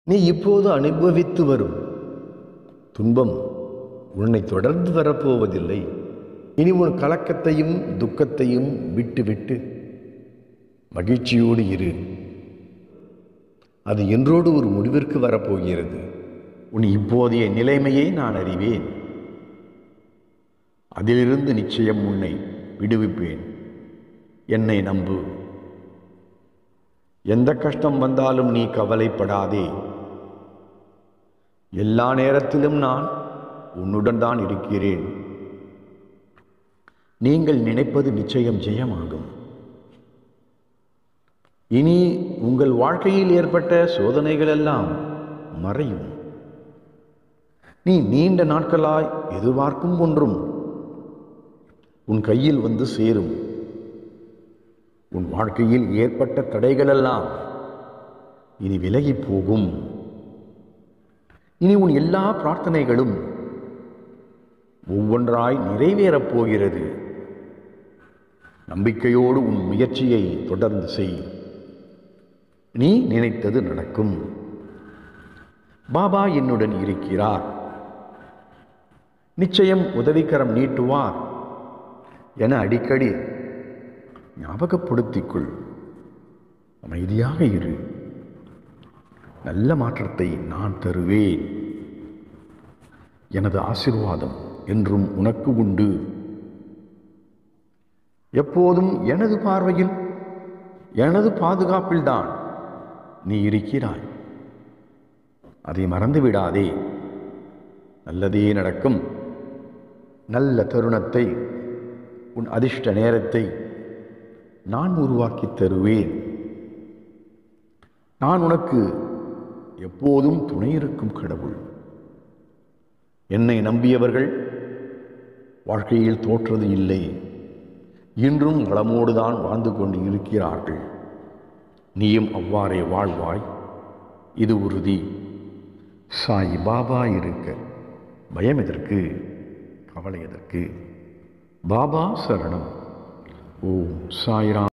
நீ இப்போது அனுபவித்து வரும் துன்பம் உன்னை தொடர்ந்து வரப்போவதில்லை இனி உன் கலக்கத்தையும் துக்கத்தையும் விட்டு விட்டு மகிழ்ச்சியோடு இரு அது என்றோடு ஒரு முடிவிற்கு வரப்போகிறது உன் இப்போதைய நிலைமையை நான் அறிவேன் அதிலிருந்து நிச்சயம் உன்னை விடுவிப்பேன் என்னை நம்பு எந்த கஷ்டம் வந்தாலும் நீ கவலைப்படாதே எல்லா நேரத்திலும் நான் உன்னுடன் தான் இருக்கிறேன் நீங்கள் நினைப்பது நிச்சயம் ஜெயமாகும் இனி உங்கள் வாழ்க்கையில் ஏற்பட்ட சோதனைகள் எல்லாம் மறையும் நீ நீண்ட நாட்களாய் எதிர்பார்க்கும் ஒன்றும் உன் கையில் வந்து சேரும் உன் வாழ்க்கையில் ஏற்பட்ட தடைகளெல்லாம் இனி விலகி போகும் இனி உன் எல்லா பிரார்த்தனைகளும் ஒவ்வொன்றாய் நிறைவேறப் போகிறது நம்பிக்கையோடு உன் முயற்சியை தொடர்ந்து செய் நீ நினைத்தது நடக்கும் பாபா என்னுடன் இருக்கிறார் நிச்சயம் உதவிக்கரம் நீட்டுவார் என அடிக்கடி ஞாபகப்படுத்திக்கொள் அமைதியாக இரு நல்ல மாற்றத்தை நான் தருவேன் எனது ஆசிர்வாதம் என்றும் உனக்கு உண்டு எப்போதும் எனது பார்வையில் எனது பாதுகாப்பில்தான் நீ இருக்கிறாய் அதை மறந்து விடாதே நல்லதே நடக்கும் நல்ல தருணத்தை உன் அதிர்ஷ்ட நேரத்தை நான் உருவாக்கி தருவேன் நான் உனக்கு எப்போதும் துணை இருக்கும் கடவுள் என்னை நம்பியவர்கள் வாழ்க்கையில் தோற்றது இல்லை இன்றும் வளமோடு தான் வாழ்ந்து கொண்டு இருக்கிறார்கள் நீயும் அவ்வாறே வாழ்வாய் இது உறுதி சாய் பாபா இருக்க பயம் எதற்கு கவலை எதற்கு பாபா சரணம் ஓம் சாய்ராம்